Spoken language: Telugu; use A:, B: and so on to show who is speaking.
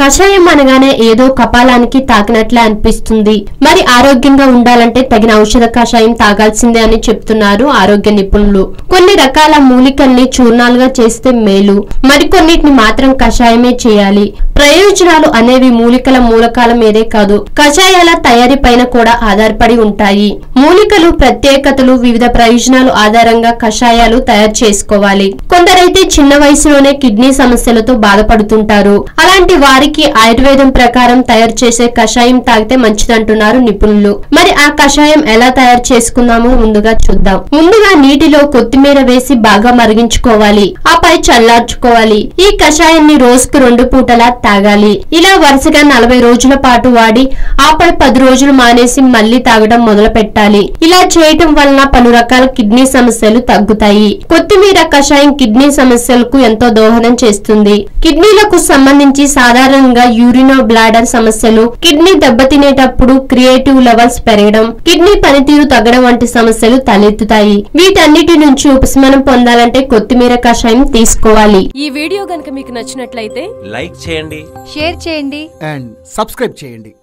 A: కషాయం అనగానే ఏదో కపాలానికి తాకినట్లే అనిపిస్తుంది మరి ఆరోగ్యంగా ఉండాలంటే తగిన ఔషధ కషాయం తాగాల్సిందే అని చెప్తున్నారు ఆరోగ్య నిపుణులు కొన్ని రకాల మూలికల్ని చూర్ణాలుగా చేస్తే మేలు మరికొన్నిటిని మాత్రం కషాయమే చేయాలి ప్రయోజనాలు అనేవి మూలికల మూలకాల మీదే కాదు కషాయాల తయారీ పైన కూడా ఆధారపడి ఉంటాయి మూలికలు ప్రత్యేకతలు వివిధ ప్రయోజనాలు ఆధారంగా కషాయాలు తయారు చేసుకోవాలి కొందరైతే చిన్న వయసులోనే కిడ్నీ సమస్యలతో బాధపడుతుంటారు అలాంటి వారికి ఆయుర్వేదం ప్రకారం తయారు చేసే కషాయం తాగితే మంచిదంటున్నారు నిపుణులు మరి ఆ కషాయం ఎలా తయారు చేసుకుందామో ముందుగా చూద్దాం ముందుగా నీటిలో కొత్తిమీర వేసి బాగా మరిగించుకోవాలి ఆపై చల్లార్చుకోవాలి ఈ కషాయాన్ని రోజుకు రెండు పూటలా తాగాలి ఇలా వరుసగా నలభై రోజుల పాటు వాడి ఆపై పది రోజులు మానేసి మళ్లీ తాగడం మొదలు పెట్టాలి ఇలా చేయటం వలన పలు రకాల కిడ్నీ సమస్యలు తగ్గుతాయి కొత్తిమీర కషాయం కిడ్నీ సమస్యలకు ఎంతో దోహదం చేస్తుంది కిడ్నీలకు సంబంధించి సాధారణంగా యూరినో బ్లాడర్ సమస్యలు కిడ్నీ దెబ్బతినేటప్పుడు క్రియేటివ్ లెవెల్స్ పెరగడం కిడ్నీ పనితీరు తగ్గడం వంటి సమస్యలు తలెత్తుతాయి వీటన్నిటి నుంచి ఉపశమనం పొందాలంటే కొత్తిమీర కషాయం తీసుకోవాలి
B: ఈ వీడియో గనుక మీకు నచ్చినట్లయితే
C: లైక్ చేయండి
D: షేర్ చేయండి
E: అండ్ సబ్స్క్రైబ్ చేయండి